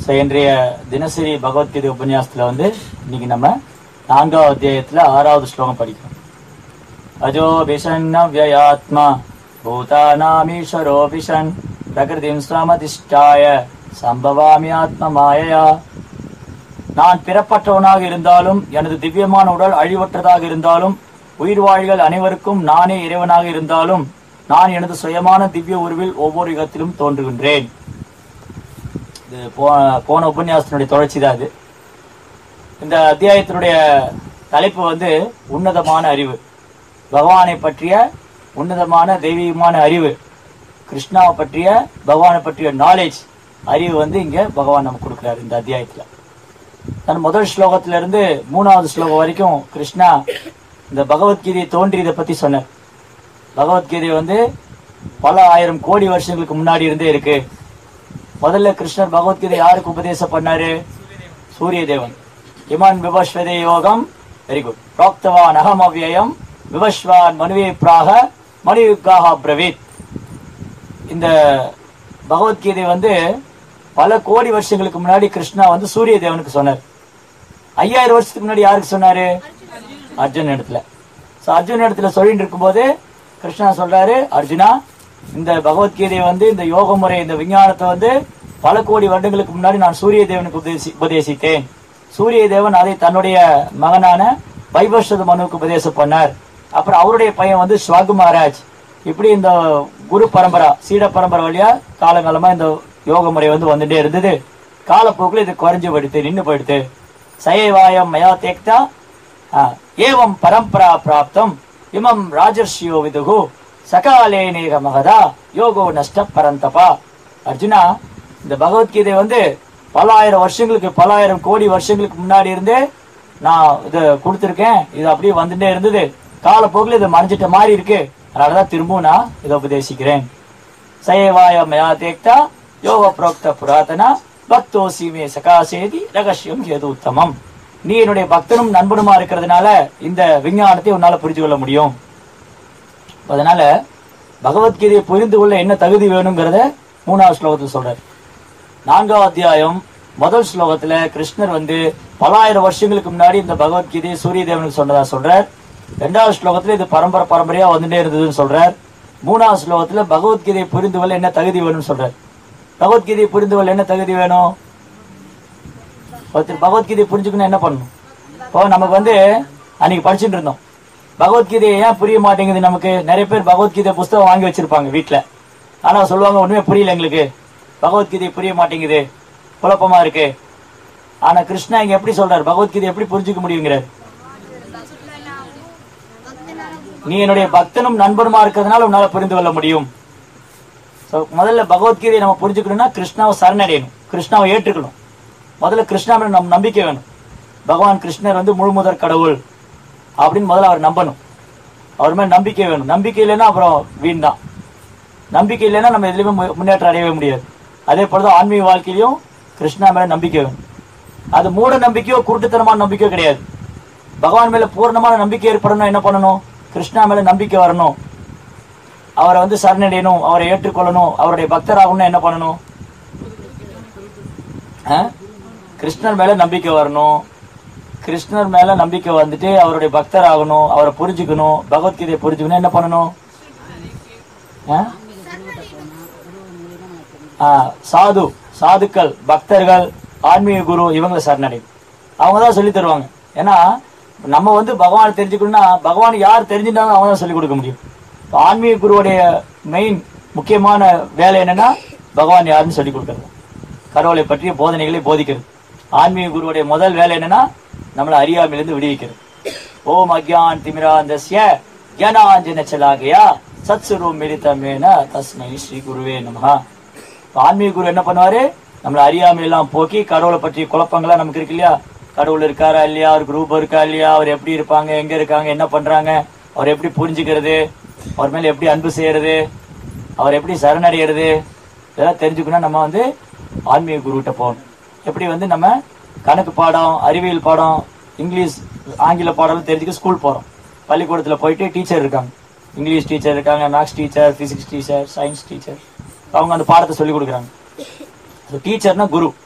So இன்றைய தினசரி பகவத்கீதை உபன்யாசத்துல வந்து இன்னைக்கு நம்ம நான்காவது அத்தியாயத்துல ஆறாவது ஸ்லோகம் படிக்கிறோம் அஜோ விஷன்ன வியாத்மா பூதானாமீஸ்வரோ விஷன் பிரகிருதிம் சமதிஷ்டாய சம்பவாமி ஆத்ம மாயையா நான் பிறப்பற்றவனாக இருந்தாலும் எனது திவ்யமான உடல் அழிவற்றதாக இருந்தாலும் உயிர்வாழிகள் அனைவருக்கும் நானே இறைவனாக இருந்தாலும் நான் எனது சுயமான திவ்ய உருவில் ஒவ்வொரு யுகத்திலும் தோன்றுகின்றேன் இது போ- போன உபன்யாசத்தினுடைய தொடர்ச்சி தான் இது இந்த அத்தியாயத்தினுடைய தலைப்பு வந்து உன்னதமான அறிவு பகவானை பற்றிய உன்னதமான தெய்வீகமான அறிவு கிருஷ்ணாவை பற்றிய பகவானை பற்றிய நாலேஜ் அறிவு வந்து இங்க பகவான் நமக்கு கொடுக்கிறார் இந்த அத்தியாயத்துல தன் முதல் ஸ்லோகத்துல இருந்து மூணாவது ஸ்லோகம் வரைக்கும் கிருஷ்ணா இந்த பகவத்கீதையை தோன்றியதை பத்தி சொன்னார் பகவத்கீதை வந்து பல ஆயிரம் கோடி வருஷங்களுக்கு முன்னாடி இருந்தே இருக்கு முதல்ல கிருஷ்ணர் பகவத்கீதை யாருக்கு உபதேசம் பண்ணாரு சூரிய தேவன் இமான் விபஸ்வதே யோகம் வெரி குட் பிராப்தவான் அகம் அவ்யயம் விபஸ்வான் மனுவே பிராக மனுயுக்காக பிரவீத் இந்த பகவத்கீதை வந்து பல கோடி வருஷங்களுக்கு முன்னாடி கிருஷ்ணா வந்து சூரிய தேவனுக்கு சொன்னார் ஐயாயிரம் வருஷத்துக்கு முன்னாடி யாருக்கு சொன்னாரு அர்ஜுன் இடத்துல சோ அர்ஜுன் இடத்துல சொல்லிட்டு இருக்கும்போது கிருஷ்ணா சொல்றாரு அர்ஜுனா இந்த பகவத்கீதையை வந்து இந்த யோக முறை இந்த விஞ்ஞானத்தை வந்து பல கோடி வருடங்களுக்கு முன்னாடி நான் சூரிய தேவனுக்கு உபதேசி உபதேசித்தேன் சூரிய தேவன் அதை தன்னுடைய மகனான வைபஸ்வத மனுவுக்கு உபதேசம் பண்ணார் அப்புறம் அவருடைய பையன் வந்து ஸ்வாகு மகாராஜ் இப்படி இந்த குரு பரம்பரா சீட பரம்பரை வழியா காலங்காலமா இந்த யோக முறை வந்து வந்துட்டே இருந்தது காலப்போக்கில் இது குறைஞ்சு போயிடுத்து நின்னு போயிடுத்து சயவாயம் மயா தேக்தா ஆ, ஏவம் பரம்பரா பிராப்தம் இமம் ராஜர்ஷியோ விதுகு சகாலேனேக மகதா யோகோ நஷ்ட பரந்தபா அர்ஜுனா இந்த பகவத்கீதை வந்து பல ஆயிரம் வருஷங்களுக்கு பல ஆயிரம் கோடி வருஷங்களுக்கு முன்னாடி இருந்தே நான் இதை கொடுத்துருக்கேன் இது அப்படியே வந்துட்டே இருந்தது காலப்போக்கில் இது மறைஞ்சிட்ட மாதிரி இருக்கு அதனாலதான் திரும்பவும் நான் இதை உபதேசிக்கிறேன் சயவாய மயா தேக்தா யோக புரோக்த புராதனா பக்தோசி மே சகாசேதி ரகசியம் எது உத்தமம் நீ என்னுடைய பக்தனும் நண்பனுமா இருக்கிறதுனால இந்த விஞ்ஞானத்தை உன்னால புரிஞ்சு கொள்ள முடியும் அதனால பகவத்கீதையை புரிந்து கொள்ள என்ன தகுதி வேணுங்கிறத மூணாவது ஸ்லோகத்தில் சொல்றார் நான்காவது அத்தியாயம் முதல் ஸ்லோகத்துல கிருஷ்ணர் வந்து பலாயிரம் வருஷங்களுக்கு முன்னாடி இந்த பகவத்கீதையை சூரிய தேவனுக்கு சொன்னதா சொல்றார் ரெண்டாவது ஸ்லோகத்துல இது பரம்பரை பரம்பரையா வந்துட்டே இருந்ததுன்னு சொல்றார் மூணாவது ஸ்லோகத்துல பகவத்கீதையை புரிந்து கொள்ள என்ன தகுதி வேணும்னு சொல்றார் பகவத்கீதையை புரிந்து கொள்ள என்ன தகுதி வேணும் ஒருத்தர் பகவத்கீதையை புரிஞ்சுக்கணும் என்ன பண்ணணும் இப்போ நமக்கு வந்து அன்னைக்கு படிச்சுட்டு இருந்தோம் பகவத்கீதையை ஏன் புரிய மாட்டேங்குது நமக்கு நிறைய பேர் பகவத்கீதை புஸ்தகம் வாங்கி வச்சிருப்பாங்க வீட்ல ஆனா சொல்லுவாங்க ஒண்ணுமே புரியல எங்களுக்கு பகவத்கீதை புரிய மாட்டேங்குது குழப்பமா இருக்கு ஆனா கிருஷ்ணா இங்க எப்படி சொல்றாரு பகவத்கீதை எப்படி புரிஞ்சுக்க முடியுங்கிறார் நீ என்னுடைய பக்தனும் நண்பருமா இருக்கிறதுனால உன்னால புரிந்து கொள்ள முடியும் So, முதல்ல பகவத்கீதையை நம்ம புரிஞ்சுக்கணும்னா கிருஷ்ணாவை சரணடையணும் கிருஷ்ணாவை ஏற்றுக்கணும் முதல்ல கிருஷ்ணா மேல நம்ம நம்பிக்கை வேணும் பகவான் கிருஷ்ணர் வந்து முழு முதற் கடவுள் அப்படின்னு முதல்ல அவர் நம்பணும் அவர் மேல நம்பிக்கை வேணும் நம்பிக்கை இல்லைன்னா அப்புறம் வீண் தான் நம்பிக்கை இல்லைன்னா நம்ம எதுலையுமே மு- முன்னேற்றம் அடையவே முடியாது அதே போலதான் ஆன்மீக வாழ்க்கையிலும் கிருஷ்ணா மேல நம்பிக்கை வேணும் அது மூட நம்பிக்கையோ குருட்டுத்தனமான நம்பிக்கையோ கிடையாது பகவான் மேல பூர்ணமான நம்பிக்கை ஏற்படணும் என்ன பண்ணணும் கிருஷ்ணா மேல நம்பிக்கை வரணும் அவரை வந்து சரணடையணும் அவரை ஏற்றுக்கொள்ளணும் அவருடைய பக்தராகணும்னா என்ன பண்ணணும் ஆ? கிருஷ்ணர் மேல நம்பிக்கை வரணும் கிருஷ்ணர் மேல நம்பிக்கை வந்துட்டு அவருடைய பக்தர் ஆகணும் அவரை புரிஞ்சுக்கணும் பகவத்கீதையை புரிஞ்சுக்கணும் என்ன பண்ணணும் ஆ? ஆ, சாது சாதுக்கள் பக்தர்கள் ஆன்மீக குரு இவங்களை சரணடை அவங்க தான் சொல்லி தருவாங்க ஏன்னா நம்ம வந்து பகவானை தெரிஞ்சுக்கணும்னா பகவான் யார் தெரிஞ்சுட்டாங்க அவங்க தான் சொல்லி கொடுக்க முடியும் இப்ப ஆன்மீக குருவுடைய மெயின் முக்கியமான வேலை என்னன்னா பகவான் யாருன்னு சொல்லி கொடுக்கறது கடவுளை பற்றிய போதனைகளை போதிக்கிறது ஆன்மீக குருவுடைய முதல் வேலை என்னன்னா நம்மளை அறியாமையிலிருந்து விடுவிக்கிறது ஓம் அக்யான் திமிராந்தஸ்ய ஜனாஞ்சன சலாகையா சத்சுரு மிலிதமேன தஸ்மை ஸ்ரீ குருவே நமஹா இப்ப ஆன்மீக குரு என்ன பண்ணுவாரு நம்மள அறியாமை எல்லாம் போக்கி கடவுளை பற்றிய குழப்பங்கள்லாம் நமக்கு இருக்கு இல்லையா கடவுள் இருக்காரா இல்லையா அவருக்கு ரூபம் இருக்கா இல்லையா அவர் எப்படி இருப்பாங்க எங்க இருக்காங்க என்ன பண்றாங்க அவர் எப்படி புரிஞ்சுக்கிறது அவர் மேல எப்படி அன்பு செய்யறது அவர் எப்படி சரணடைகிறது இதெல்லாம் தெரிஞ்சுக்கணும் நம்ம வந்து ஆன்மீக குருகிட்ட போகணும் எப்படி வந்து நம்ம கணக்கு பாடம் அறிவியல் பாடம் இங்கிலீஷ் ஆங்கில பாடம் தெரிஞ்சுக்க ஸ்கூல் போறோம் பள்ளிக்கூடத்துல போயிட்டு டீச்சர் இருக்காங்க இங்கிலீஷ் டீச்சர் இருக்காங்க maths teacher physics teacher science teacher அவங்க அந்த பாடத்தை சொல்லி கொடுக்குறாங்க டீச்சர்னா குரு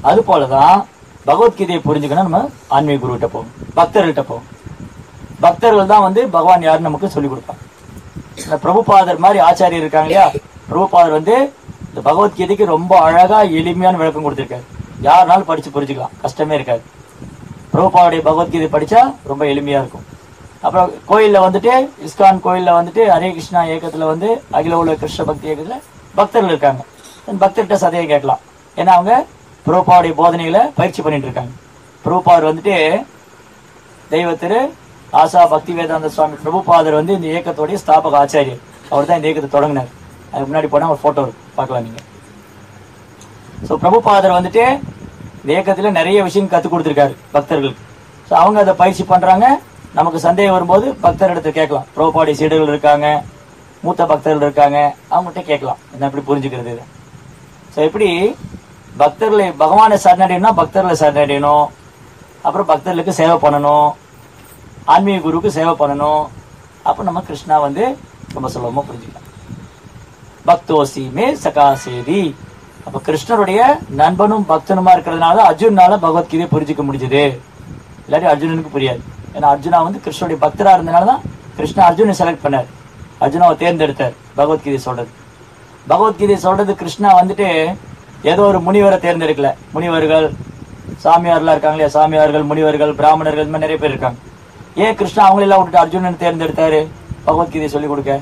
அது போலதான் பகவத்கீதையை புரிஞ்சுக்கணும் நம்ம ஆன்மீக குருகிட்ட போவோம் பக்தர்கள்ட்ட போவோம் பக்தர்கள் தான் வந்து பகவான் யாருன்னு நமக்கு சொல்லிக் கொடுப்பாங்க இந்த பிரபுபாதர் மாதிரி ஆச்சாரியர் இருக்காங்க இல்லையா பிரபுபாதர் வந்து இந்த பகவத்கீதைக்கு ரொம்ப அழகா எளிமையான விளக்கம் கொடுத்திருக்காரு யாருனாலும் படிச்சு புரிஞ்சுக்கலாம் கஷ்டமே இருக்காது பிரபுபாவுடைய பகவத்கீதை படிச்சா ரொம்ப எளிமையா இருக்கும் அப்புறம் கோயில்ல வந்துட்டு இஸ்கான் கோயில்ல வந்துட்டு ஹரே கிருஷ்ணா இயக்கத்துல வந்து அகில உலக கிருஷ்ண பக்தி இயக்கத்துல பக்தர்கள் இருக்காங்க அந்த பக்தர்கிட்ட சதையை கேட்கலாம் ஏன்னா அவங்க பிரபுபாவுடைய போதனைகளை பயிற்சி பண்ணிட்டு இருக்காங்க பிரபுபாவர் வந்துட்டு தெய்வ திரு ஆசா பக்தி வேதாந்த சுவாமி பிரபுபாதர் வந்து இந்த இயக்கத்தோடைய ஸ்தாபக ஆச்சாரியர் அவர் தான் இந்த இயக்கத்தை தொடங்கினார் அதுக்கு முன்னாடி போனா ஒரு போட்டோ இருக்கு பார்க்கலாம் நீங்க ஸோ பிரபுபாதர் வந்துட்டு இந்த இயக்கத்துல நிறைய விஷயம் கற்றுக் கொடுத்துருக்காரு பக்தர்களுக்கு ஸோ அவங்க அதை பயிற்சி பண்றாங்க நமக்கு சந்தேகம் வரும்போது பக்தர் இடத்துல கேட்கலாம் பிரபுபாடி சீடர்கள் இருக்காங்க மூத்த பக்தர்கள் இருக்காங்க அவங்ககிட்ட கேட்கலாம் என்ன எப்படி புரிஞ்சுக்கிறது இது ஸோ எப்படி பக்தர்களை பகவானை சரணடையணும்னா பக்தர்களை சரணடையணும் அப்புறம் பக்தர்களுக்கு சேவை பண்ணணும் ஆன்மீக குருவுக்கு சேவை பண்ணணும் அப்போ நம்ம கிருஷ்ணா வந்து ரொம்ப சுலபமா புரிஞ்சுக்கலாம் பக்தோசி மே சகாசேதி அப்ப கிருஷ்ணருடைய நண்பனும் பக்தனுமா இருக்கிறதுனால அர்ஜுனால பகவத்கீதையை புரிஞ்சுக்க முடிஞ்சது இல்லாட்டி அர்ஜுனனுக்கு புரியாது ஏன்னா அர்ஜுனா வந்து கிருஷ்ணருடைய பக்தரா இருந்தனால தான் கிருஷ்ணா அர்ஜுனை செலக்ட் பண்ணார் அர்ஜுனாவை தேர்ந்தெடுத்தார் பகவத்கீதை சொல்றது பகவத்கீதை சொல்றது கிருஷ்ணா வந்துட்டு ஏதோ ஒரு முனிவரை தேர்ந்தெடுக்கல முனிவர்கள் சாமியார்லாம் இருக்காங்க இல்லையா சாமியார்கள் முனிவர்கள் பிராமணர்கள் இந்த மாதிரி நிறைய பேர் இருக்காங்க ஏன் கிருஷ்ணா அவங்களெல்லாம் விட்டுட்டு அர்ஜுனன் தேர்ந்தெடுத்தாரு பகவத்கீதை சொல்லி கொடுக்க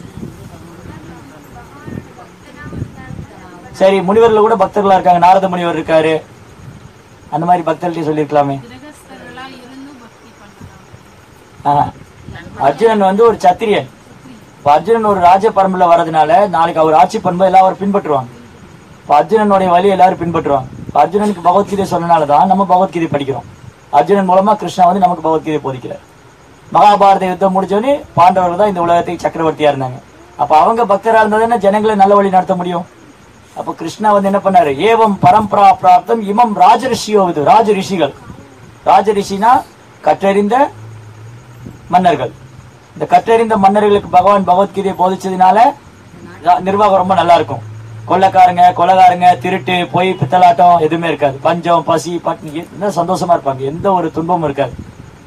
சரி முனிவர்ல கூட பக்தர்களா இருக்காங்க நாரத முனிவர் இருக்காரு அந்த மாதிரி பக்தர்கள்ட்ட சொல்லியிருக்கலாமே கிரகஸ்தர்களா இருந்தும் பக்தி பண்ணலாம் ஆஹா. அர்ஜுனன் வந்து ஒரு சத்திரியன் இப்ப அர்ஜுனன் ஒரு ராஜ பரம்புல வர்றதுனால நாளைக்கு அவர் ஆட்சி பண்பு எல்லாரும் பின்பற்றுவாங்க இப்ப அர்ஜுனனுடைய வழி எல்லாரும் பின்பற்றுவாங்க இப்ப அர்ஜுனனுக்கு பகவத்கீதை சொன்னனாலதான் நம்ம பகவத்கீதை படிக்கிறோம் அர்ஜுனன் மூலமா கிருஷ்ணா வந்து நமக்கு பகவத்கீதை போதிக்கிறார் மகாபாரத யுத்தம் முடிஞ்சோடனே பாண்டவர்கள் தான் இந்த உலகத்துக்கு சக்கரவர்த்தியா இருந்தாங்க அப்ப அவங்க பக்தரா இருந்ததுன்னா ஜனங்களை நல்ல வழி நடத்த முடியும் அப்ப கிருஷ்ணா வந்து என்ன பண்ணாரு ஏவம் பரம்பரா பிராப்தம் இமம் ராஜரிஷியோ இது ராஜ ரிஷிகள் ராஜ ரிஷினா கற்றறிந்த மன்னர்கள் இந்த கற்றறிந்த மன்னர்களுக்கு பகவான் பகவத்கீதையை போதிச்சதுனால ர- நிர்வாகம் ரொம்ப நல்லா இருக்கும் கொள்ளைக்காரங்க கொலைகாரங்க திருட்டு பொய் பித்தலாட்டம் எதுவுமே இருக்காது பஞ்சம் பசி பட்னி எந்த சந்தோஷமா இருப்பாங்க எந்த ஒரு துன்பமும் இருக்காது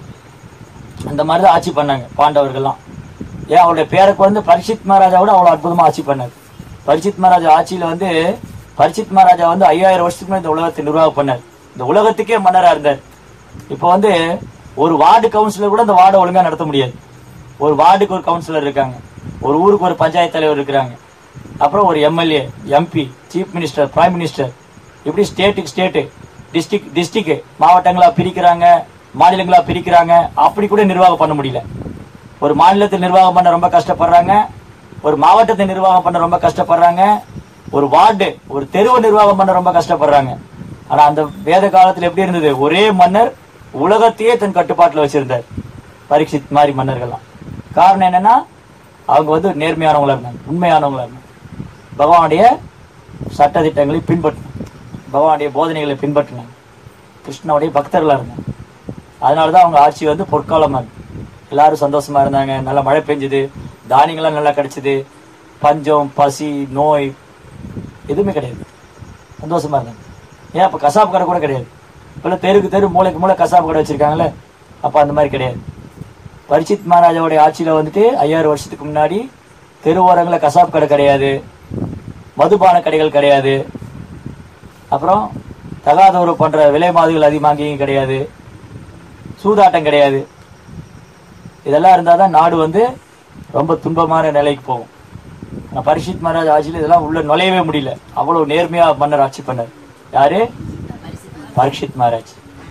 அந்த மாதிரி தான் ஆட்சி பண்ணாங்க பாண்டவர்கள்லாம் ஏன் அவருடைய பேருக்கு வந்து பரிசித் மகாராஜாவோட அவ்வளவு அற்புதமா ஆட்சி பண்ணாரு பரிசித் மகாராஜா ஆட்சியில வந்து பரிசித் மகாராஜா வந்து ஐயாயிரம் வருஷத்துக்கு முன்னாடி இந்த உலகத்தை நிர்வாகம் பண்ணார் இந்த உலகத்துக்கே மன்னரா இருந்தார் இப்போ வந்து ஒரு வார்டு கவுன்சிலர் கூட இந்த வார்டை ஒழுங்கா நடத்த முடியாது ஒரு வார்டுக்கு ஒரு கவுன்சிலர் இருக்காங்க ஒரு ஊருக்கு ஒரு பஞ்சாயத்து தலைவர் இருக்கிறாங்க அப்புறம் ஒரு MLA MP chief minister prime minister இப்படி ஸ்டேட்டுக்கு ஸ்டேட்டு டிஸ்ட்ரிக்ட் டிஸ்ட்ரிக்ட் மாவட்டங்களா பிரிக்கிறாங்க மாநிலங்களா பிரிக்கிறாங்க அப்படி கூட நிர்வாகம் பண்ண முடியல ஒரு மாநிலத்தை நிர்வாகம் பண்ண ரொம்ப கஷ்டப்படுறாங்க ஒரு மாவட்டத்தை நிர்வாகம் பண்ண ரொம்ப கஷ்டப்படுறாங்க ஒரு வார்டு ஒரு தெருவை நிர்வாகம் பண்ண ரொம்ப கஷ்டப்படுறாங்க ஆனா அந்த வேத காலத்துல எப்படி இருந்தது ஒரே மன்னர் உலகத்தையே தன் கட்டுப்பாட்டுல வச்சிருந்தார் பரீட்சித் மாதிரி மன்னர்கள்லாம் காரணம் என்னன்னா அவங்க வந்து நேர்மையானவங்களா இருந்தாங்க உண்மையானவங்களா இருந்தாங்க பகவானுடைய சட்ட திட்டங்களை பின்பற்றினாங்க பகவானுடைய போதனைகளை பின்பற்றினாங்க கிருஷ்ணனுடைய பக்தர்களா இருந்தாங்க அதனாலதான் அவங்க ஆட்சி வந்து பொற்காலமா இருக்கு எல்லாரும் சந்தோஷமா இருந்தாங்க நல்லா மழை பெஞ்சது தானியங்கள்லாம் நல்லா கிடைச்சது பஞ்சம் பசி நோய் எதுவுமே கிடையாது சந்தோஷமா இருந்தாங்க ஏன் அப்ப கசாப்பு கடை கூட கிடையாது இப்பெல்லாம் தெருக்கு தெரு மூளைக்கு மூளை கசாப்பு கடை வச்சிருக்காங்களே அப்ப அந்த மாதிரி கிடையாது பரிசித் மகாராஜாவுடைய ஆட்சியில வந்துட்டு ஐயாயிரம் வருஷத்துக்கு முன்னாடி தெருவோரங்களில் கசாப்பு கடை கிடையாது மதுபான கடைகள் கிடையாது அப்புறம் தகாத உறவு பண்ற விலை மாதிரிகள் அதிகமாக அங்கேயும் கிடையாது சூதாட்டம் கிடையாது இதெல்லாம் இருந்தால் தான் நாடு வந்து ரொம்ப துன்பமான நிலைக்கு போகும் ஆனா பரிஷித் மகாராஜ் ஆட்சியில் இதெல்லாம் உள்ள நுழையவே முடியல அவ்வளவு நேர்மையா மன்னர் ஆட்சி பண்ணார் யாரு பரீட்சித் மகாராஜ்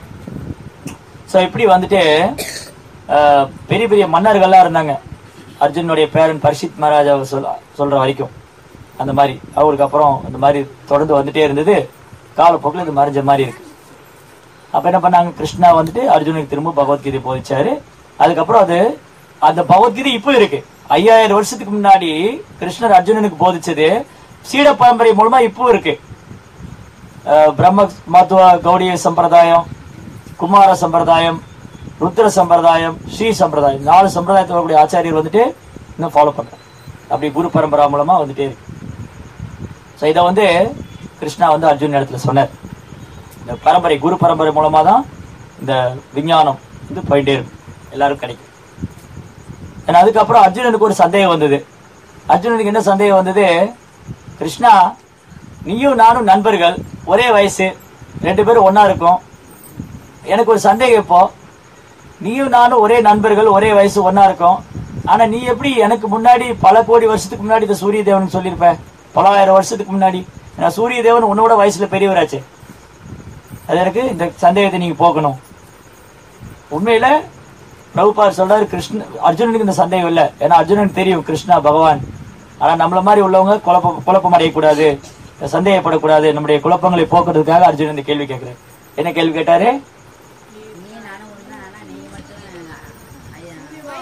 ஸோ இப்படி வந்துட்டு அஹ், பெரிய பெரிய மன்னர்கள்லாம் இருந்தாங்க அர்ஜுனுடைய பேரன் பரிஷித் மகாராஜா சொல் சொல்ற வரைக்கும் அந்த மாதிரி அவருக்கு அப்புறம் இந்த மாதிரி தொடர்ந்து வந்துட்டே இருந்தது காலப்போக்கில் இது மறைஞ்ச மாதிரி இருக்கு அப்ப என்ன பண்ணாங்க கிருஷ்ணா வந்துட்டு அர்ஜுனுக்கு திரும்ப பகவத்கீதை போதிச்சாரு அதுக்கப்புறம் அது அந்த பகவத்கீதை இப்போ இருக்கு ஐயாயிரம் வருஷத்துக்கு முன்னாடி கிருஷ்ணர் அர்ஜுனனுக்கு போதிச்சது சீட பரம்பரை மூலமா இப்போ இருக்கு அஹ் பிரம்ம மத்துவ கௌடிய சம்பிரதாயம் குமார சம்பிரதாயம் ருத்ர சம்பிரதாயம் ஸ்ரீ சம்பிரதாயம் நாலு சம்பிரதாயத்தில் வரக்கூடிய ஆச்சாரியர் வந்துட்டு இன்னும் ஃபாலோ பண்றாங்க அப்படி குரு பரம்பரா மூலமா வந்துட்டே இருக்கு ஸோ இதை வந்து கிருஷ்ணா வந்து அர்ஜுன் இடத்துல சொன்னார் இந்த பரம்பரை குரு பரம்பரை மூலமா தான் இந்த விஞ்ஞானம் வந்து போயிட்டே இருக்கும் எல்லாரும் கிடைக்கும் ஏன்னா அதுக்கப்புறம் அர்ஜுனனுக்கு ஒரு சந்தேகம் வந்தது அர்ஜுனனுக்கு என்ன சந்தேகம் வந்தது கிருஷ்ணா நீயும் நானும் நண்பர்கள் ஒரே வயசு ரெண்டு பேரும் ஒண்ணா இருக்கோம் எனக்கு ஒரு சந்தேகம் இப்போ நீயும் நானும் ஒரே நண்பர்கள் ஒரே வயசு ஒண்ணா இருக்கோம் ஆனா நீ எப்படி எனக்கு முன்னாடி பல கோடி வருஷத்துக்கு முன்னாடி இந்த சூரிய தேவன் சொல்லியிருப்ப பல ஆயிரம் வருஷத்துக்கு முன்னாடி ஏன்னா சூரிய தேவன் உன்னோட வயசுல பெரியவராச்சே அது எனக்கு இந்த சந்தேகத்தை நீங்க போக்கணும் உண்மையில பிரபுபார் சொல்றாரு கிருஷ்ண அர்ஜுனனுக்கு இந்த சந்தேகம் இல்ல ஏன்னா அர்ஜுனனுக்கு தெரியும் கிருஷ்ணா பகவான் ஆனா நம்மள மாதிரி உள்ளவங்க குழப்பம் குழப்பம் அடையக்கூடாது சந்தேகப்படக்கூடாது நம்முடைய குழப்பங்களை போக்குறதுக்காக அர்ஜுனன் இந்த கேள்வி கேட்கிறாரு என்ன கேள்வி கேட்டாரு நீ நானும் ஒண்ணு ஆனா நீ மட்டும் ஐயா,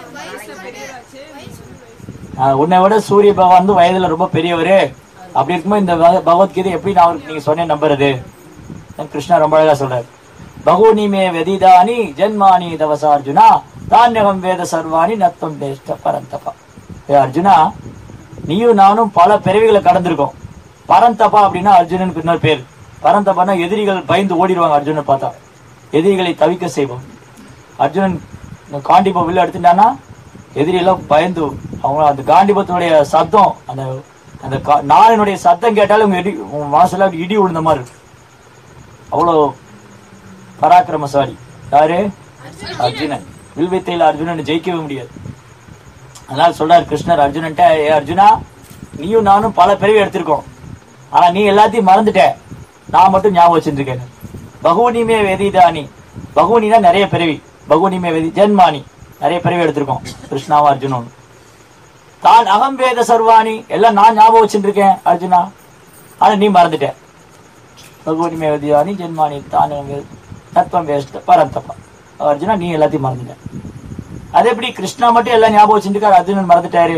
ஆஹ் உன்னை விட சூரிய பகவான் வந்து வயதுல ரொம்ப பெரியவரு அப்படி இருக்கும்போது இந்த பக- பகவத்கீதை எப்படி நான் அவருக்கு நீங்க சொன்னேன் நம்புறது தான் கிருஷ்ணா ரொம்ப அழகா சொல்றாரு பகூனி மே வெதிதானி ஜென்மானி தவச அர்ஜுனா தானியகம் வேத சர்வாணி நத்தம் தேஷ்ட பரந்தபா ஏ அர்ஜுனா நீயும் நானும் பல பிறவிகளை கடந்திருக்கோம் பரந்தபா அப்படின்னா அர்ஜுனனுக்கு இன்னொரு பேர் பரந்தபான்னா எதிரிகள் பயந்து ஓடிடுவாங்க அர்ஜுனன் பார்த்தா எதிரிகளை தவிக்க செய்வோம் அர்ஜுனன் இந்த காண்டிபம் வில்ல எடுத்துட்டான்னா எதிரி எல்லாம் பயந்து அவங்க அந்த காண்டிபத்தினுடைய சத்தம் அந்த அந்த கா- நாளினுடைய சத்தம் கேட்டாலும் உங்க இடி உங்க மனசுல அப்படி இடி விழுந்த மாதிரி இருக்கு அவ்வளோ பராக்கிரமசாலி யாரு அர்ஜுனன் வில்வித்தையில அர்ஜுனன் ஜெயிக்கவே முடியாது அதனால சொல்றாரு கிருஷ்ணர் அர்ஜுனன்ட்ட ஏ அர்ஜுனா நீயும் நானும் பல பிறவி எடுத்திருக்கோம் ஆனா நீ எல்லாத்தையும் மறந்துட்ட நான் மட்டும் ஞாபகம் வச்சிருக்கேன் பகுனிமே வெதிதானி பகுனினா நிறைய பிறவி பகுனிமே வெதி ஜென்மானி நிறைய பிறவி எடுத்திருக்கோம் கிருஷ்ணாவும் அர்ஜுனும் தான் அகம் வேத சர்வாணி எல்லாம் நான் ஞாபகம் வச்சிருக்கேன் அர்ஜுனா ஆனா நீ மறந்துட்ட பகுனிமே வெதிதானி ஜென்மானி தான் அகம் வேத தத்துவம் வேஸ்ட் பரந்தப்பா அர்ஜுனா நீ எல்லாத்தையும் மறந்துட்ட அது எப்படி கிருஷ்ணா மட்டும் எல்லாம் ஞாபகம் வச்சிருக்காரு அர்ஜுனன் மறந்துட்டாரு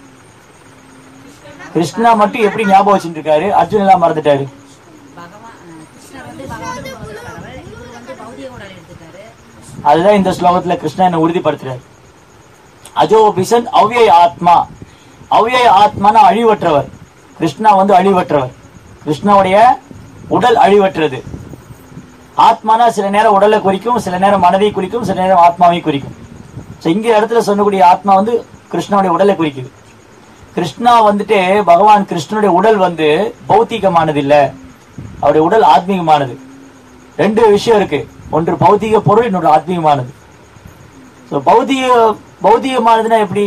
கிருஷ்ணா மட்டும் எப்படி ஞாபகம் வச்சிருக்காரு அர்ஜுனன் எல்லாம் மறந்துட்டாரு பகவான் அஹ், கிருஷ்ணர் வந்து பகவான் கடவுள் இவர் வந்து பௌதிக உடல் எடுத்துட்டாரு அதுதான் இந்த ஸ்லோகத்துல கிருஷ்ணா என்ன உறுதிப்படுத்துறாரு அஜோ பிசன் அவ்யய ஆத்மா அவ்யய ஆத்மான அழிவற்றவர் கிருஷ்ணா வந்து அழிவற்றவர் கிருஷ்ணாவுடைய உடல் அழிவற்றது ஆத்மானா சில நேரம் உடலை குறிக்கும் சில நேரம் மனதை குறிக்கும் சில நேரம் ஆத்மாவை குறிக்கும் So, இங்க இடத்துல சொல்லக்கூடிய ஆத்மா வந்து கிருஷ்ணாவுடைய உடலை குறிக்குது கிருஷ்ணா வந்துட்டு பகவான் கிருஷ்ணனுடைய உடல் வந்து பௌத்திகமானது இல்ல அவருடைய உடல் ஆத்மீகமானது ரெண்டு விஷயம் இருக்கு ஒன்று பௌத்திக பொருள் இன்னொரு ஆத்மீகமானது ஸோ பௌத்திக பௌத்திகமானதுன்னா எப்படி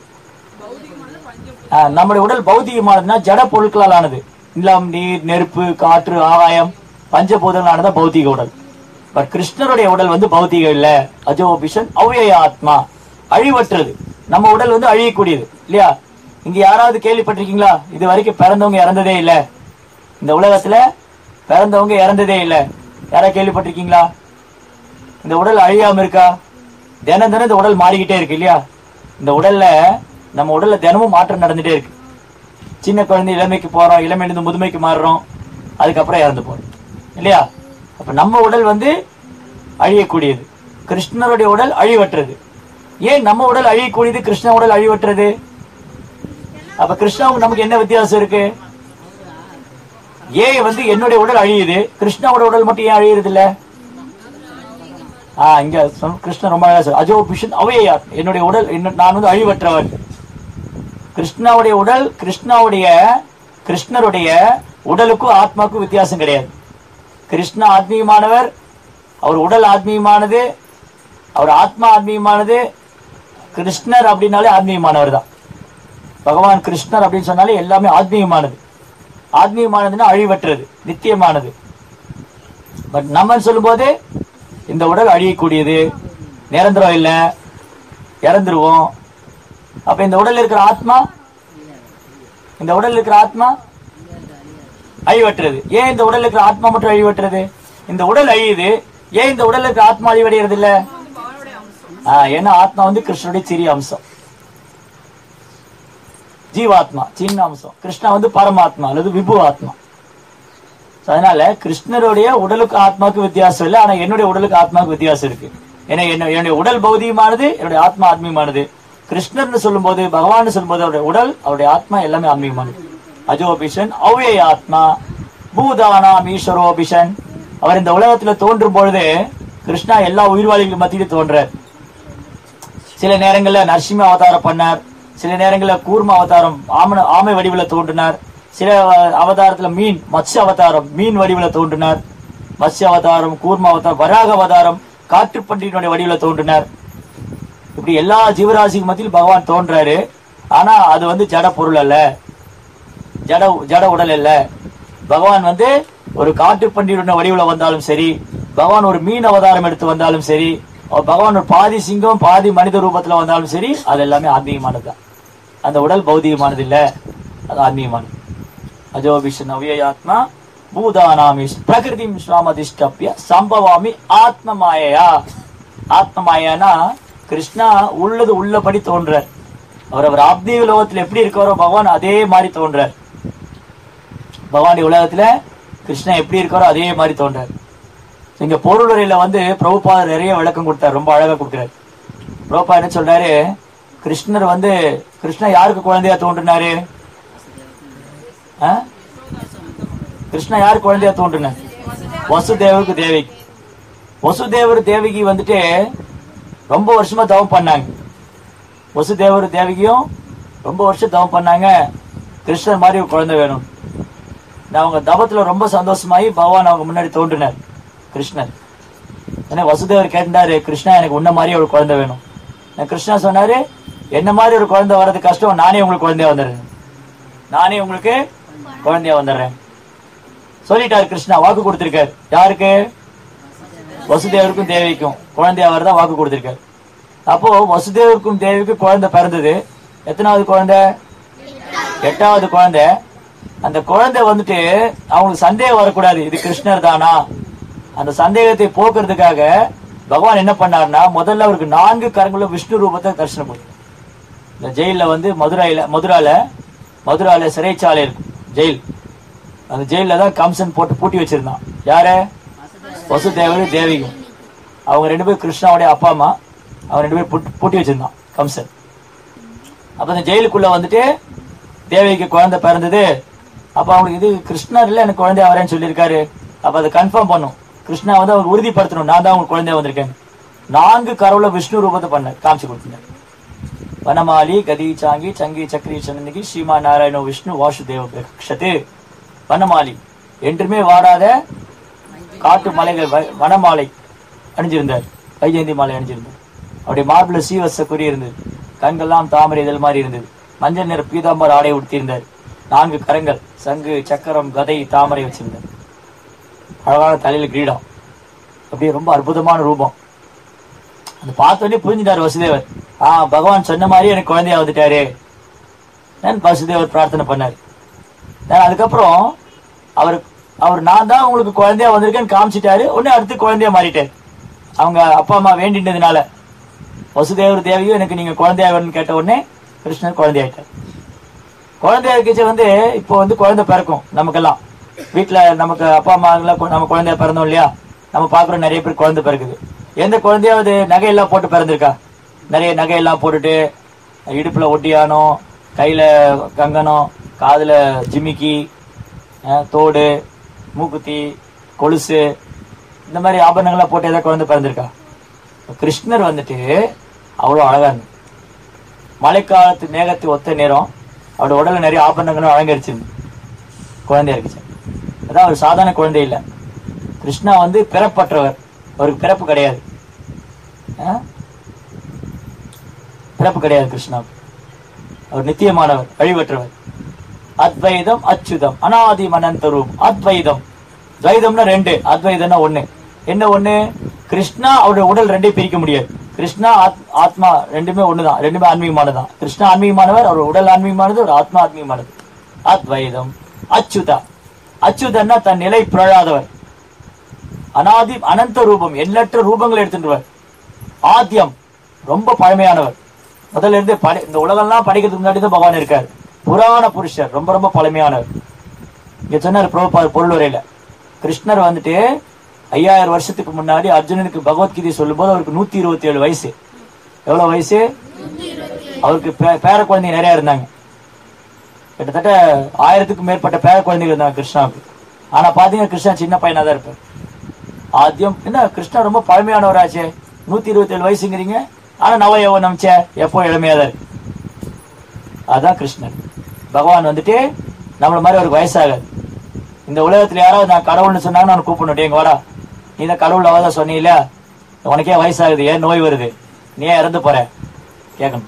ஆ, நம்முடைய உடல் பௌத்திகமானதுன்னா ஜட பொருட்களால் ஆனது நிலம் நீர் நெருப்பு காற்று ஆகாயம் பஞ்சபூதங்களானதா பௌத்திக உடல் பட் கிருஷ்ணருடைய உடல் வந்து பௌத்திகம் இல்ல அஜோபிஷன் அவ்யய ஆத்மா அழிவற்றது நம்ம உடல் வந்து அழியக்கூடியது இல்லையா இங்க யாராவது கேள்விப்பட்டிருக்கீங்களா இது வரைக்கும் பிறந்தவங்க இறந்ததே இல்ல இந்த உலகத்துல பிறந்தவங்க இறந்ததே இல்ல யாரா கேள்விப்பட்டிருக்கீங்களா இந்த உடல் அழியாம இருக்கா தினம் தினம் இந்த உடல் மாறிக்கிட்டே இருக்கு இல்லையா இந்த உடல்ல நம்ம உடல்ல தினமும் மாற்றம் நடந்துட்டே இருக்கு சின்ன குழந்தை இளமைக்கு போறோம் இளமையிலிருந்து முதுமைக்கு மாறுறோம் அதுக்கப்புறம் இறந்து போறோம் இல்லையா அப்ப நம்ம உடல் வந்து அழியக்கூடியது கிருஷ்ணருடைய உடல் அழிவற்றது ஏன் நம்ம உடல் அழியக்கூடியது கிருஷ்ண உடல் அழிவற்றது அப்ப கிருஷ்ணாவுக்கு நமக்கு என்ன வித்தியாசம் இருக்கு ஏன் வந்து என்னுடைய உடல் அழியுது கிருஷ்ணாவோட உடல் மட்டும் ஏன் அழியுறது இல்ல ஆஹ் இங்க சொன்ன- கிருஷ்ணன் ரொம்ப அழகா சொல்ற அஜோ பிஷன் அவையா என்னுடைய உடல் என்ன- நான் வந்து அழிவற்றவன் கிருஷ்ணாவுடைய உடல் கிருஷ்ணாவுடைய கிருஷ்ணருடைய உடலுக்கும் ஆத்மாவுக்கும் வித்தியாசம் கிடையாது கிருஷ்ணா ஆத்மீகமானவர் அவர் உடல் ஆத்மீகமானது அவர் ஆத்மா ஆத்மீகமானது கிருஷ்ணர் அப்படின்னாலே ஆத்மீகமானவர் தான் பகவான் கிருஷ்ணர் அப்படின்னு சொன்னாலே எல்லாமே ஆத்மீகமானது ஆத்மீகமானதுன்னா அழிவற்றது நித்தியமானது பட் நம்ம சொல்லும்போது இந்த உடல் அழியக்கூடியது நிரந்தரம் இல்ல இறந்துருவோம் அப்ப இந்த உடல்ல இருக்கிற ஆத்மா இந்த உடல்ல இருக்கிற ஆத்மா அழிவற்றது ஏன் இந்த உடல்ல இருக்கிற ஆத்மா மட்டும் அழிவற்றது இந்த உடல் அழியுது ஏன் இந்த உடல்ல இருக்கிற ஆத்மா அழிவடைகிறது இல்ல ஆஹ் ஏன்னா ஆத்மா வந்து கிருஷ்ணனுடைய சிறிய அம்சம் ஜீவாத்மா சின்ன அம்சம் கிருஷ்ணா வந்து பரமாத்மா அல்லது விபு ஆத்மா So, அதனால கிருஷ்ணருடைய உடலுக்கு ஆத்மாவுக்கு வித்தியாசம் இல்லை ஆனா என்னுடைய உடலுக்கு ஆத்மாவுக்கு வித்தியாசம் இருக்கு ஏன்னா என்ன என்னுடைய உடல் பௌதிகமானது என்னுடைய ஆத்மா ஆத்மீகமானது கிருஷ்ணர்னு சொல்லும்போது பகவான் சொல்லும்போது அவருடைய உடல் அவருடைய ஆத்மா எல்லாமே ஆன்மீகமானது அஜோபிஷன் அவ்யய ஆத்மா பூதானாம் ஈஸ்வரோபிஷன் அவர் இந்த உலகத்துல தோன்றும் பொழுது கிருஷ்ணா எல்லா உயிர்வாளிகள் மத்தியிலும் தோன்றார் சில நேரங்கள்ல நரசிம்ம அவதாரம் பண்ணார் சில நேரங்கள்ல கூர்ம அவதாரம் ஆமன ஆமை வடிவுல தோன்றினார் சில அஹ், அவதாரத்துல மீன் மத்ஸ்ய அவதாரம் மீன் வடிவுல தோன்றினார் மத்ஸ்ய அவதாரம் கூர்ம அவதாரம் வராக அவதாரம் காற்றுப்பன்றியினுடைய வடிவுல தோன்றினார் இப்படி எல்லா ஜீவராசிக்கு மத்தியில் பகவான் தோன்றாரு ஆனா அது வந்து ஜட பொருள் அல்ல ஜட ஜட உடல் அல்ல பகவான் வந்து ஒரு காட்டு பண்டிகையுடைய வடிவுல வந்தாலும் சரி பகவான் ஒரு மீன் அவதாரம் எடுத்து வந்தாலும் சரி அவர் பகவான் ஒரு பாதி சிங்கம் பாதி மனித ரூபத்துல வந்தாலும் சரி அது எல்லாமே ஆன்மீகமானது தான் அந்த உடல் பௌதிகமானது இல்ல அது ஆன்மீகமானது அஜோ விஷ்ணு நவ்யாத்மா பூதானாமிஷ் பிரகிருதி ஸ்வாமதிஷ்டப்பிய சம்பவாமி ஆத்ம மாயையா ஆத்ம மாயானா கிருஷ்ணா உள்ளது உள்ளபடி தோன்றார் அவர் அவர் ஆப்தீக லோகத்துல எப்படி இருக்காரோ பகவான் அதே மாதிரி தோன்றார் பகவானுடைய உலகத்துல கிருஷ்ணா எப்படி இருக்காரோ அதே மாதிரி தோன்றார் இங்க பொருளுரையில வந்து பிரபுபாதர் நிறைய விளக்கம் கொடுத்தார் ரொம்ப அழகா கொடுக்கிறார் பிரபுபா என்ன சொல்றாரு கிருஷ்ணர் வந்து கிருஷ்ணா யாருக்கு குழந்தையா தோன்றினாரு ஆ? கிருஷ்ணா யாரு குழந்தையா தோன்றினார் வசுதேவருக்கு தேவிக்கு வசுதேவர் தேவகி வந்துட்டு ரொம்ப வருஷமா தவம் பண்ணாங்க வசுதேவர் தேவகியும் ரொம்ப வருஷம் தவம் பண்ணாங்க கிருஷ்ணர் மாதிரி ஒரு குழந்தை வேணும் நான் அவங்க தவத்துல ரொம்ப சந்தோஷமாயி பகவான் அவங்க முன்னாடி தோன்றினார் கிருஷ்ணர் ஏன்னா வசுதேவர் கேட்டாரு கிருஷ்ணா எனக்கு உன்ன மாதிரி ஒரு குழந்தை வேணும் நான் கிருஷ்ணா சொன்னாரு என்ன மாதிரி ஒரு குழந்தை வர்றது கஷ்டம் நானே உங்களுக்கு குழந்தையா வந்துடுறேன் நானே உங்களுக்கு குழந்தையா வந்துடுறேன் சொல்லிட்டாரு கிருஷ்ணா வாக்கு கொடுத்திருக்காரு யாருக்கு வசுதேவருக்கும் தேவிக்கும் குழந்தையா வரதா வாக்கு கொடுத்திருக்காரு அப்போ வசுதேவருக்கும் தேவிக்கும் குழந்தை பிறந்தது எத்தனாவது குழந்தை எட்டாவது குழந்தை அந்த குழந்தை வந்துட்டு அவங்களுக்கு சந்தேகம் வரக்கூடாது இது கிருஷ்ணர் தானா அந்த சந்தேகத்தை போக்குறதுக்காக பகவான் என்ன பண்ணாருன்னா முதல்ல அவருக்கு நான்கு கரங்களும் விஷ்ணு ரூபத்தை தரிசனம் பண்ணு இந்த ஜெயில வந்து மதுரையில மதுரால மதுரால சிறைச்சாலை இருக்கும் ஜெயில் அந்த ஜெயில தான் கம்சன் போட்டு பூட்டி வச்சிருந்தான் யாரு வசுதேவர் தேவிகும் அவங்க ரெண்டு பேரும் கிருஷ்ணாவுடைய அப்பா அம்மா அவங்க ரெண்டு பேரும் பூட்டி- பூட்டி வச்சிருந்தான் கம்சன் அப்ப அந்த ஜெயிலுக்குள்ள வந்துட்டு தேவிக்கு குழந்தை பிறந்தது அப்ப அவங்களுக்கு இது கிருஷ்ணர் இல்ல எனக்கு குழந்தையா வரேன்னு சொல்லியிருக்காரு அப்ப அதை கன்ஃபார்ம் பண்ணும் கிருஷ்ணா வந்து அவர் உறுதிப்படுத்தணும் நான் தான் உங்களுக்கு குழந்தையா வந்திருக்கேன் நான்கு கரவுல விஷ்ணு ரூபத்தை பண்ண காமிச்சு கொடுத்தீங்க வனமாலி கதி சாங்கி சங்கி சக்கரி சந்தகி ஸ்ரீமா நாராயணோ விஷ்ணு வாசுதேவ பிரக்ஷத்து வனமாலி என்றுமே வாடாத காட்டு மலைகள் வ- வனமாலை அணிஞ்சிருந்தார் வைஜெயந்தி மாலை அணிஞ்சிருந்தார் அவருடைய மார்பிள சீவச குறி இருந்தது கண்கள்லாம் தாமரை இதழ் மாதிரி இருந்தது மஞ்சள் நிற பீதாம்பர் ஆடை உடுத்தியிருந்தார் நான்கு கரங்கள் சங்கு சக்கரம் கதை தாமரை வச்சிருந்தார் அழகான தலையில கிரீடம் அப்படியே ரொம்ப அற்புதமான ரூபம் அந்த பார்த்தோன்னே புரிஞ்சுட்டாரு வசுதேவர் ஆ பகவான் சொன்ன மாதிரி எனக்கு குழந்தையா வந்துட்டாரு நான் வசுதேவர் பிரார்த்தனை பண்ணாரு நான் அதுக்கப்புறம் அவர் அவர் நான் தான் உங்களுக்கு குழந்தையா வந்திருக்கேன்னு காமிச்சிட்டாரு உடனே அடுத்து குழந்தையா மாறிட்டாரு அவங்க அப்பா அம்மா வேண்டினதுனால வசுதேவர் தேவியும் எனக்கு நீங்க குழந்தையா வேணும்னு கேட்ட உடனே கிருஷ்ணர் குழந்தையாயிட்டார் குழந்தையா இருக்கச்சு வந்து இப்போ வந்து குழந்தை பிறக்கும் நமக்கெல்லாம் வீட்டுல நமக்கு அப்பா அம்மா எல்லாம் கு- நம்ம குழந்தையா பிறந்தோம் இல்லையா நம்ம பாக்குறோம் நிறைய பேர் குழந்தை பிறக்குது எந்த குழந்தையாவது நகையெல்லாம் போட்டு பிறந்திருக்கா நிறைய நகையெல்லாம் போட்டுட்டு இடுப்புல ஒட்டியானம் கையில கங்கணம் காதுல ஜிமிக்கி அஹ், தோடு மூக்குத்தி கொலுசு இந்த மாதிரி ஆபரணங்கள்லாம் போட்டு ஏதாவது குழந்தை பிறந்திருக்கா கிருஷ்ணர் வந்துட்டு அவ்வளவு அழகா இருந்து மழைக்காலத்து மேகத்தை ஒத்த நேரம் அவரோட உடல்ல நிறைய ஆபரணங்களும் அலங்கரிச்சிருந்து குழந்தையா இருக்குச்சு அதான் அவர் சாதாரண குழந்தை இல்ல கிருஷ்ணா வந்து பிறப்பற்றவர் அவருக்கு பிறப்பு கிடையாது ஆ? பிறப்பு கிடையாது கிருஷ்ணாவுக்கு அவர் நித்தியமானவர் அழிவற்றவர் அத்வைதம் அச்சுதம் அனாதி மனந்தரூப் அத்வைதம் துவைதம்னா ரெண்டு அத்வைதம்னா ஒண்ணு என்ன ஒண்ணு கிருஷ்ணா அவருடைய உடல் ரெண்டையும் பிரிக்க முடியாது கிருஷ்ணா ஆத்- ஆத்மா ரெண்டுமே ஒண்ணுதான் ரெண்டுமே ஆன்மீகமானதான் கிருஷ்ணா ஆன்மீகமானவர் அவர் உடல் ஆன்மீகமானது அவர் ஆத்மா ஆன்மீகமானது அத்வைதம் அச்சுதா அச்சுதன்னா தன் நிலை பிறழாதவர் அனாதி அனந்த ரூபம் எண்ணற்ற ரூபங்கள் எடுத்துட்டுவர் ஆத்தியம் ரொம்ப பழமையானவர் முதல்ல இருந்து படை இந்த உலகம்லாம் படைக்கிறதுக்கு முன்னாடி தான் பகவான் இருக்காரு புராண புருஷர் ரொம்ப ரொம்ப பழமையானவர் இங்க சொன்னார் பிரபுபாத பொருளுரையில கிருஷ்ணர் வந்துட்டு ஐயாயிரம் வருஷத்துக்கு முன்னாடி அர்ஜுனனுக்கு பகவத்கீதை சொல்லும்போது அவருக்கு நூத்தி இருபத்தி ஏழு வயசு எவ்வளவு வயசு அவருக்கு பே- பேர குழந்தைங்க நிறைய இருந்தாங்க கிட்டத்தட்ட ஆயிரத்துக்கும் மேற்பட்ட பேர குழந்தைகள் இருந்தாங்க கிருஷ்ணாவுக்கு ஆனா பாத்தீங்கன்னா கிருஷ்ணா சின்ன பையனா தான் இருப்பார் ஆத்தியம் என்ன கிருஷ்ணர் ரொம்ப பழமையானவராச்சே நூத்தி இருபத்தி ஏழு வயசுங்கிறீங்க ஆனா நவ யௌவனம் சே எப்போ இளமையா தான் இருக்கு அதான் கிருஷ்ணன் பகவான் வந்துட்டு நம்மள மாதிரி ஒரு வயசாகாது இந்த உலகத்துல யாராவது நான் கடவுள்னு சொன்னாங்க நான் கூப்பிடணும் டேய், இங்க வாடா நீ தான் கடவுள் அவதான் சொன்னீல உனக்கே வயசாகுது ஏன் நோய் வருது நீ ஏன் இறந்து போற கேட்கணும்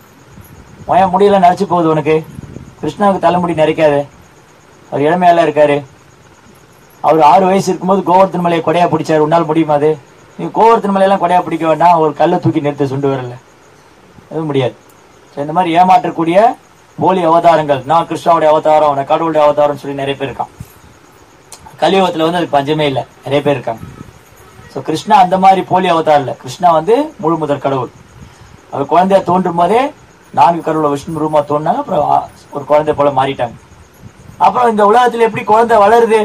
உன் முடியல நரைச்சு போகுது உனக்கு கிருஷ்ணாவுக்கு தலைமுடி நரைக்காது அவர் இளமையால இருக்காரு அவர் ஆறு வயசு இருக்கும்போது கோவர்த்தன் மலையை கொடையா பிடிச்சாரு உன்னால் முடியுமா அது நீ கோவர்த்தன் மலையெல்லாம் கொடையா பிடிக்க வேண்டாம் ஒரு கல்லை தூக்கி நிறுத்த சுண்டு வரல எதுவும் முடியாது So, இந்த மாதிரி ஏமாற்றக்கூடிய போலி அவதாரங்கள் நான் கிருஷ்ணாவுடைய அவதாரம் நான் கடவுளுடைய அவதாரம் சொல்லி நிறைய பேர் இருக்கான் கலியுகத்துல வந்து அதுக்கு பஞ்சமே இல்லை நிறைய பேர் இருக்காங்க ஸோ கிருஷ்ணா அந்த மாதிரி போலி அவதாரம் இல்லை கிருஷ்ணா வந்து முழு முதற் கடவுள் அவர் குழந்தையா தோன்றும் போதே நான்கு கடவுளை விஷ்ணு ரூபமா தோன்றாங்க அப்புறம் ஆ- ஒரு குழந்தை போல மாறிட்டாங்க அப்புறம் இந்த உலகத்துல எப்படி குழந்தை வளருது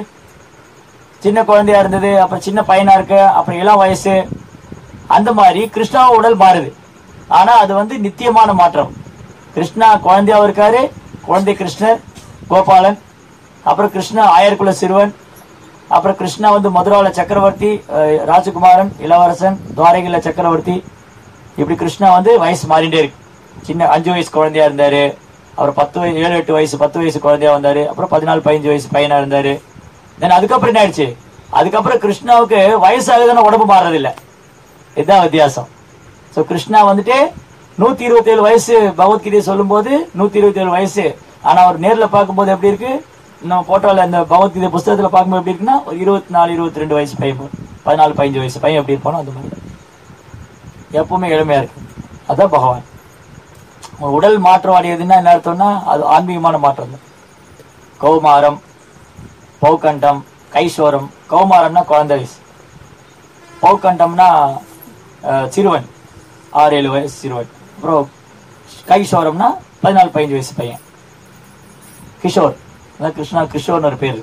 சின்ன குழந்தையா இருந்தது அப்புறம் சின்ன பையனா இருக்கு அப்புறம் இளம் வயசு அந்த மாதிரி கிருஷ்ணா உடல் மாறுது ஆனா அது வந்து நித்தியமான மாற்றம் கிருஷ்ணா குழந்தையாவும் இருக்காரு குழந்தை கிருஷ்ணர் கோபாலன் அப்புறம் கிருஷ்ணா ஆயர்குல சிறுவன் அப்புறம் கிருஷ்ணா வந்து மதுராவில சக்கரவர்த்தி அஹ், ராஜகுமாரன் இளவரசன் துவாரகையில சக்கரவர்த்தி இப்படி கிருஷ்ணா வந்து வயசு மாறிட்டே இருக்கு சின்ன அஞ்சு வயசு குழந்தையா இருந்தாரு அப்புறம் பத்து வயசு ஏழு எட்டு வயசு பத்து வயசு குழந்தையா வந்தாரு அப்புறம் பதினாலு பதினஞ்சு வயசு பையனா இருந்தாரு தென் அதுக்கப்புறம் என்ன ஆயிடுச்சு அதுக்கப்புறம் கிருஷ்ணாவுக்கு வயசாகுதுன்னு உடம்பு மாறுறதில்ல இதுதான் வித்தியாசம் சோ கிருஷ்ணா வந்துட்டு நூத்தி இருபத்தி ஏழு வயசு பகவத்கீதையை சொல்லும்போது நூத்தி இருபத்தி ஏழு வயசு ஆனா அவர் நேர்ல பார்க்கும்போது எப்படி இருக்கு நம்ம போட்டோல இந்த பகவத்கீதை புஸ்தகத்துல பார்க்கும்போது எப்படி இருக்குன்னா ஒரு இருபத்தி நாலு இருபத்தி ரெண்டு வயசு பையன் போல. பதினாலு பதினஞ்சு வயசு பையன் எப்படி இருப்பானோ அந்த மாதிரி எப்பவுமே இளமையா இருக்கு அதான் பகவான் உங்க உடல் மாற்றம் அடையுதுன்னா என்ன அர்த்தம்னா அது ஆன்மீகமான மாற்றம் தான் கௌமாரம் பௌகண்டம் கைசோரம் கௌமாரம்னா குழந்தை வயசு பௌகண்டம்னா அஹ், சிறுவன் ஆறு ஏழு வயசு சிறுவன் அப்புறம் கைசோரம்னா பதினாலு பதினஞ்சு வயசு பையன் கிஷோர் அதான் கிருஷ்ணா கிஷோர்னு ஒரு பேர்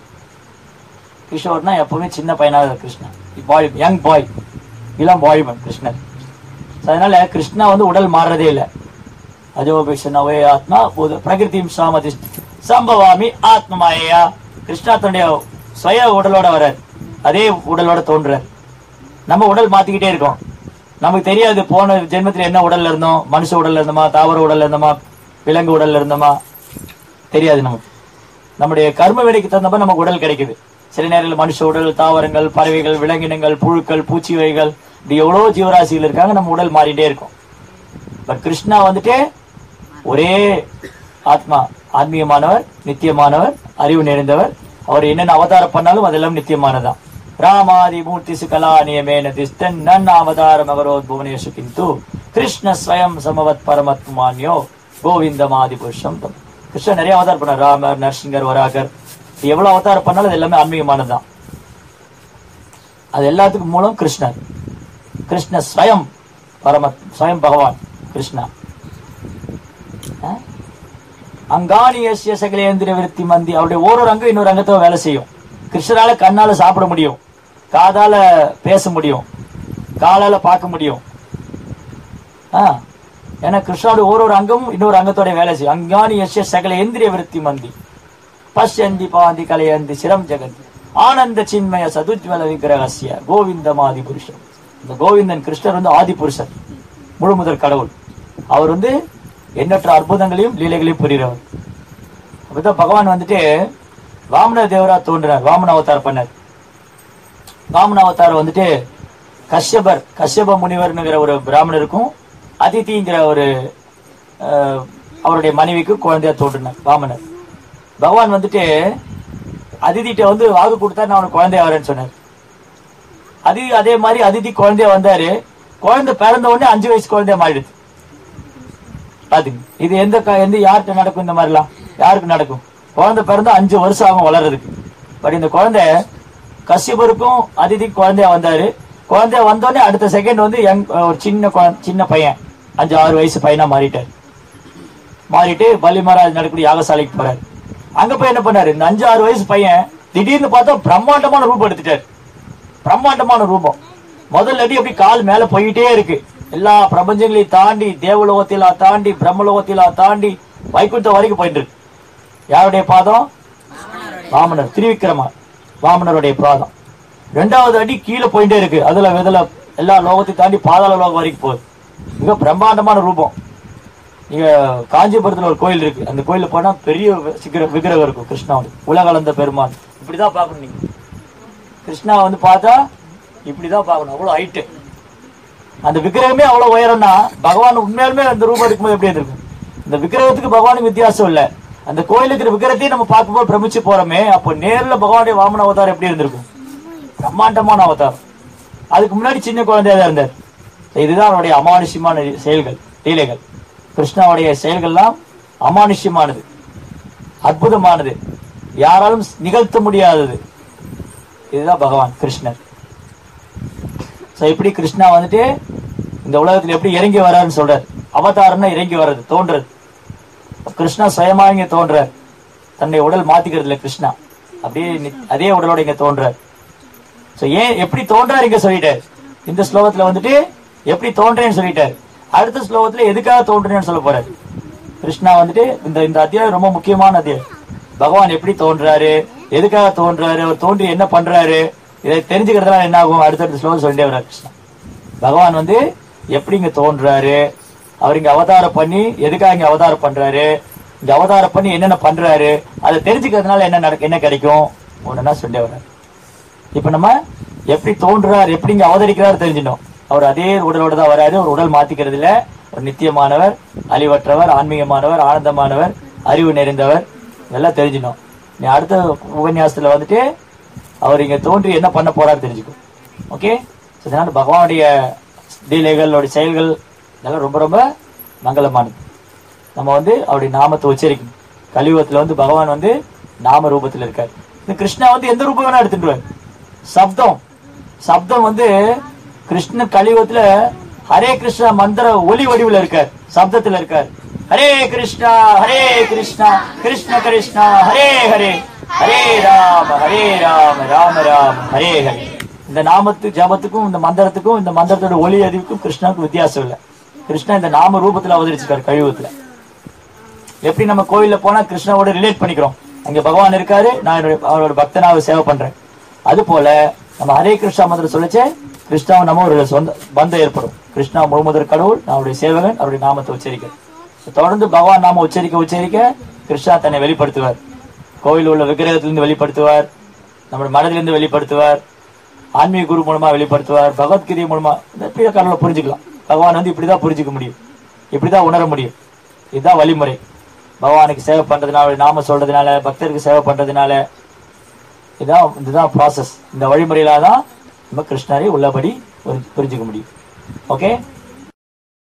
கிஷோர்னா எப்பவுமே சின்ன பையனா இருக்கு கிருஷ்ணா பாய் யங் பாய் இளம் பாய்மன் கிருஷ்ணர் So, அதனால கிருஷ்ணா வந்து உடல் மாறுறதே இல்லை அஜோபிஷனவே ஆத்மா பூத பிரகிருதிம் சாமதி சம்பவாமி ஆத்மமாயா கிருஷ்ணா தன்னுடைய சுய உடலோட வர்றார் அதே உடலோட தோன்றார் நம்ம உடல் மாத்திக்கிட்டே இருக்கோம் நமக்கு தெரியாது போன ஜென்மத்துல என்ன உடல்ல இருந்தோம் மனுஷ உடல்ல இருந்தோமா தாவர உடல்ல இருந்தோமா விலங்கு உடல்ல இருந்தோமா தெரியாது நமக்கு நம்முடைய கர்ம வினைக்கு தகுந்த மாதிரி நமக்கு உடல் கிடைக்குது சில நேரங்களில் மனுஷ உடல் தாவரங்கள் பறவைகள் விலங்கினங்கள் புழுக்கள் பூச்சி வகைகள் இப்படி எவ்வளவு ஜீவராசிகள் இருக்காங்க நம்ம உடல் மாறிட்டே இருக்கும் பட் கிருஷ்ணா வந்துட்டு ஒரே ஆத்மா ஆன்மீகமானவர் நித்தியமானவர் அறிவு நிறைந்தவர் அவர் என்னென்ன அவதாரம் பண்ணாலும் அதெல்லாம் நித்தியமானதான் ராமாதி மூர்த்தி சுகலா நியமேன திஸ்தன் நன் அவதாரம் அவரோத் புவனேஷு கிந்து கிருஷ்ண ஸ்வயம் சமவத் பரமத்மான்யோ கோவிந்தமாதி புருஷம் தம் கிருஷ்ணன் நிறைய அவதாரம் பண்ணார் ராமர் நரசிங்கர் வராகர் இது எவ்வளவு அவதாரம் பண்ணாலும் அது எல்லாமே ஆன்மீகமானதுதான் அது எல்லாத்துக்கும் மூலம் கிருஷ்ணர் கிருஷ்ண ஸ்வயம் பரமத் ஸ்வயம் பகவான் கிருஷ்ணா அஹ்? அங்காணியசிய சகலேந்திர விருத்தி மந்தி அவருடைய ஒரு அங்கம் இன்னொரு அங்கத்தை வேலை செய்யும் கிருஷ்ணரால கண்ணால சாப்பிட முடியும் காதால பேச முடியும் காலால பார்க்க முடியும் ஆ ஏன்னா கிருஷ்ணாவுடைய ஒரு ஒரு அங்கமும் இன்னொரு அங்கத்தோட வேலை செய்யும் அங்காணியசிய சகல இந்திரிய விருத்தி மந்தி பஷ்யந்தி பாந்தி கலையந்தி சிரம் ஜெகந்தி ஆனந்த சின்மய சதுஜ்வல விக்கிரகசிய கோவிந்தமாதி புருஷன் இந்த கோவிந்தன் கிருஷ்ணர் வந்து ஆதி புருஷர் முழு முதற் கடவுள் அவர் வந்து எண்ணற்ற அற்புதங்களையும் லீலைகளையும் புரிகிறவர் அப்பதான் பகவான் வந்துட்டு வாமன தேவரா தோன்றினார் வாமன அவதாரம் பண்ணார் வாமன அவதாரம் வந்துட்டு கஷ்யபர் கஷ்யப முனிவர்னுங்கிற ஒரு பிராமணருக்கும் அதிதிங்கிற ஒரு அஹ், அவருடைய மனைவிக்கு குழந்தையா தோன்றினார் வாமனர் பகவான் வந்துட்டு அதிதிட்ட வந்து வாக்கு கொடுத்தா நான் அவனுக்கு குழந்தையா வரேன்னு சொன்னார் அது அதே மாதிரி அதிதி குழந்தையா வந்தாரு குழந்தை பிறந்த உடனே அஞ்சு வயசு குழந்தையா மாறிடுது பாத்துங்க இது எந்த க- எந்த யார்கிட்ட நடக்கும் இந்த மாதிரிலாம் யாருக்கு நடக்கும் குழந்தை பிறந்தா அஞ்சு வருஷம் ஆகும் வளர்றதுக்கு பட் இந்த குழந்தை கஷ்யபருக்கும் அதிதிக்கு குழந்தையா வந்தாரு குழந்தையா வந்தோடனே அடுத்த செகண்ட் வந்து யங் ஒரு சின்ன குழ- சின்ன பையன் அஞ்சு ஆறு வயசு பையனா மாறிட்டார் மாறிட்டு பலி மகாராஜ் நடக்கக்கூடிய யாகசாலைக்கு போறாரு அங்க போய் என்ன பண்ணாரு இந்த அஞ்சு ஆறு வயசு பையன் திடீர்னு பார்த்தா பிரம்மாண்டமான ரூபம் எடுத்துட்டாரு பிரம்மாண்டமான ரூபம் முதல்ல அடி அப்படி கால் மேல போயிட்டே இருக்கு எல்லா பிரபஞ்சங்களையும் தாண்டி தேவலோகத்திலா தாண்டி பிரம்மலோகத்திலா தாண்டி வைகுண்டம் வரைக்கும் போயிட்டு இருக்கு யாருடைய பாதம் வாமனர் திருவிக்கிரமா வாமனருடைய பாதம் ரெண்டாவது அடி கீழே போயிட்டே இருக்கு அதுல இதுல எல்லா லோகத்தையும் தாண்டி பாதாள லோகம் வரைக்கும் போகுது மிக பிரம்மாண்டமான ரூபம் நீங்க காஞ்சிபுரத்துல ஒரு கோயில் இருக்கு அந்த கோயில்ல போனா பெரிய சிக்கிர விக்கிரகம் இருக்கும் கிருஷ்ணாவோட உலகளந்த பெருமான் இப்படிதான் பார்க்கணும் நீங்க கிருஷ்ணா வந்து பார்த்தா இப்படிதான் பார்க்கணும் அவ்வளவு ஹைட்டு அந்த விக்கிரகமே அவ்வளவு உயரம்னா பகவான் உண்மையாலுமே அந்த ரூபம் இருக்கும்போது எப்படி இருந்திருக்கும் இந்த விக்கிரகத்துக்கு பகவானுக்கு வித்தியாசம் இல்ல அந்த கோயிலுக்கு இருக்கிற விக்கிரகத்தையும் நம்ம பார்க்கும்போது பிரமிச்சு போறோமே அப்போ நேர்ல பகவானுடைய வாமன அவதாரம் எப்படி இருந்திருக்கும் பிரம்மாண்டமான அவதாரம் அதுக்கு முன்னாடி சின்ன குழந்தையா தான் இருந்தார் இதுதான் அவருடைய அமானுஷ்யமான செயல்கள் லீலைகள் கிருஷ்ணாவுடைய செயல்கள்லாம் அமானுஷ்யமானது அற்புதமானது யாராலும் நிகழ்த்த முடியாதது இதுதான் பகவான் கிருஷ்ணர் சோ இப்படி கிருஷ்ணா வந்துட்டு இந்த உலகத்துல எப்படி இறங்கி வர்றாருன்னு சொல்றாரு அவதாரம்னா இறங்கி வர்றது தோன்றது கிருஷ்ணா சுயமா இங்க தோன்றார் தன்னுடைய உடல் மாத்திக்கிறது இல்ல கிருஷ்ணா அப்படியே நி- அதே உடலோட இங்க தோன்றார் சோ ஏன் எப்படி தோன்றார் இங்க சொல்லிட்டார் இந்த ஸ்லோகத்துல வந்துட்டு எப்படி தோன்றேன்னு சொல்லிட்டார் அடுத்த ஸ்லோகத்துல எதுக்காக தோன்றேன்னு சொல்ல போறாரு கிருஷ்ணா வந்துட்டு இந்த இந்த அத்தியாயம் ரொம்ப முக்கியமான அத்தியாயம் பகவான் எப்படி தோன்றாரு எதுக்காக தோன்றாரு அவர் தோன்றி என்ன பண்றாரு இதை தெரிஞ்சுக்கிறதுலாம் என்ன ஆகும் அடுத்தடுத்த ஸ்லோகம் சொல்லிட்டே வர்றார் கிருஷ்ணா பகவான் வந்து எப்படி இங்க தோன்றாரு அவர் இங்க அவதாரம் பண்ணி எதுக்காக இங்க அவதாரம் பண்றாரு இங்க அவதாரம் பண்ணி என்னென்ன பண்றாரு அதை தெரிஞ்சுக்கிறதுனால என்ன நடக்க என்ன கிடைக்கும் ஒண்ணுன்னா சொல்லிட்டே வர்றாரு இப்ப நம்ம எப்படி தோன்றார் எப்படி இங்க அவதரிக்கிறார் தெரிஞ்சிட்டோம் அவர் அதே உடலோட தான் வராரு ஒரு உடல் மாத்திக்கிறது இல்ல ஒரு நித்தியமானவர் அழிவற்றவர் ஆன்மீகமானவர் ஆனந்தமானவர் அறிவு நிறைந்தவர் இதெல்லாம் தெரிஞ்சிட்டோம் நீ அடுத்த உபன்யாசத்துல வந்துட்டு அவர் இங்க தோன்றி என்ன பண்ண போறாரு தெரிஞ்சுக்கும் ஓகே அதனால பகவானுடைய லீலைகளோட செயல்கள் இதெல்லாம் ரொம்ப ரொம்ப மங்களமானது நம்ம வந்து அவருடைய நாமத்தை உச்சரிக்கணும் கலியுகத்துல வந்து பகவான் வந்து நாம ரூபத்துல இருக்காரு இந்த கிருஷ்ணா வந்து எந்த ரூபம் வேணா எடுத்துட்டு சப்தம் சப்தம் வந்து கிருஷ்ண கலியுகத்துல ஹரே கிருஷ்ணா மந்திர ஒலி வடிவுல இருக்கார் சப்தத்துல இருக்கார் ஹரே கிருஷ்ணா ஹரே கிருஷ்ணா கிருஷ்ண கிருஷ்ணா ஹரே ஹரே ஹரே ராம ஹரே ராம ராம ராம ஹரே ஹரே இந்த நாமத்து ஜபத்துக்கும் இந்த மந்திரத்துக்கும் இந்த மந்திரத்தோட ஒலி அறிவுக்கும் கிருஷ்ணாவுக்கும் வித்தியாசம் இல்லை கிருஷ்ணா இந்த நாம ரூபத்துல அவதரிச்சிருக்காரு கலியுகத்துல எப்படி நம்ம கோயில்ல போனா கிருஷ்ணாவோட ரிலேட் பண்ணிக்கிறோம் அங்க பகவான் இருக்காரு நான் என்னுடைய- அவரோட பக்தனாக சேவை பண்றேன் அது போல நம்ம ஹரே கிருஷ்ணா மந்திரம் சொல்லிச்சே கிருஷ்ணாவை நம்ம ஒரு சொந்த பந்தம் ஏற்படும் கிருஷ்ணா முழுமுதற் கடவுள் நான் அவருடைய சேவகன் அவருடைய நாமத்தை உச்சரிக்க தொடர்ந்து பகவான் நாம உச்சரிக்க உச்சரிக்க கிருஷ்ணா தன்னை வெளிப்படுத்துவார் கோயில் உள்ள விக்கிரகத்திலிருந்து வெளிப்படுத்துவார் நம்முடைய மனதிலிருந்து வெளிப்படுத்துவார் ஆன்மீக குரு மூலமா வெளிப்படுத்துவார் பகவத்கீதை மூலமா இந்த பிற கடவுளை புரிஞ்சுக்கலாம் பகவான் வந்து இப்படிதான் புரிஞ்சுக்க முடியும் இப்படிதான் உணர முடியும் இதுதான் வழிமுறை பகவானுக்கு சேவை பண்றதுனால அவருடைய நாம சொல்றதுனால பக்தருக்கு சேவை பண்றதுனால இதான் இதுதான் ப்ராசஸ் இந்த வழிமுறையில தான் நம்ம கிருஷ்ணரை உள்ளபடி புரிஞ்சு- புரிஞ்சுக்க முடியும் ஓகே